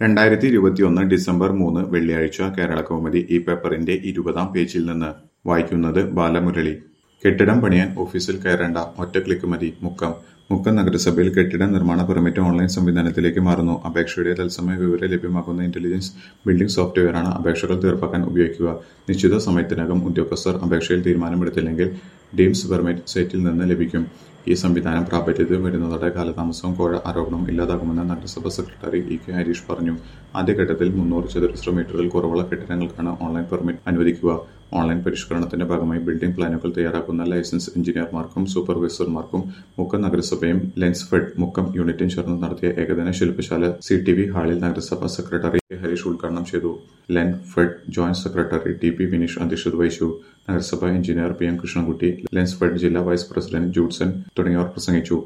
രണ്ടായിരത്തി ഇരുപത്തിയൊന്ന് ഡിസംബർ മൂന്ന് വെള്ളിയാഴ്ച കേരളകൗമുദി ഈ പേപ്പറിന്റെ ഇരുപതാം പേജിൽ നിന്ന് വായിക്കുന്നത് ബാലമുരളി കെട്ടിടം പണിയാൻ ഓഫീസിൽ കയറേണ്ട ഒറ്റ ക്ലിക്ക് മതി മുക്കം മുക്കം നഗരസഭയിൽ കെട്ടിട നിർമ്മാണ പെർമിറ്റ് ഓൺലൈൻ സംവിധാനത്തിലേക്ക് മാറുന്നു അപേക്ഷയുടെ തത്സമയ വിവരം ലഭ്യമാക്കുന്ന ഇന്റലിജൻസ് ബിൽഡിംഗ് സോഫ്റ്റ്വെയറാണ് അപേക്ഷകൾ തീർപ്പാക്കാൻ ഉപയോഗിക്കുക നിശ്ചിത സമയത്തിനകം ഉദ്യോഗസ്ഥർ അപേക്ഷയിൽ തീരുമാനമെടുത്തില്ലെങ്കിൽ ഡീംസ് പെർമിറ്റ് സൈറ്റിൽ നിന്ന് ലഭിക്കും ഈ സംവിധാനം പ്രാബല്യത്തിൽ വരുന്നതോടെ കാലതാമസവും കോഴ ആരോപണവും ഇല്ലാതാകുമെന്ന് നഗരസഭാ സെക്രട്ടറി ഇ കെ ഹരീഷ് പറഞ്ഞു ആദ്യഘട്ടത്തിൽ മുന്നൂറ് ചതുരശ്ര മീറ്ററിൽ കുറവുള്ള കെട്ടിടങ്ങൾക്കാണ് ഓൺലൈൻ പെർമിറ്റ് അനുവദിക്കുക ഓൺലൈൻ പരിഷ്കരണത്തിന്റെ ഭാഗമായി ബിൽഡിംഗ് പ്ലാനുകൾ തയ്യാറാക്കുന്ന ലൈസൻസ് എഞ്ചിനീയർമാർക്കും സൂപ്പർവൈസർമാർക്കും മുക്കം നഗരസഭയും ലെൻസ്ഫെഡ് മുക്കം യൂണിറ്റും ചേർന്ന് നടത്തിയ ഏകദിന ശില്പശാല സി ടി വി ഹാളിൽ നഗരസഭാ സെക്രട്ടറി കെ ഹരീഷ് ഉദ്ഘാടനം ചെയ്തു Lenfed joint secretary T P Vineesh അധ്യക്ഷത വഹിച്ചു നഗരസഭാ engineer P M Krishnankutty Lensfed ജില്ലാ വൈസ് പ്രസിഡന്റ് ജൂഡ്സൺ തുടങ്ങിയവർ പ്രസംഗിച്ചു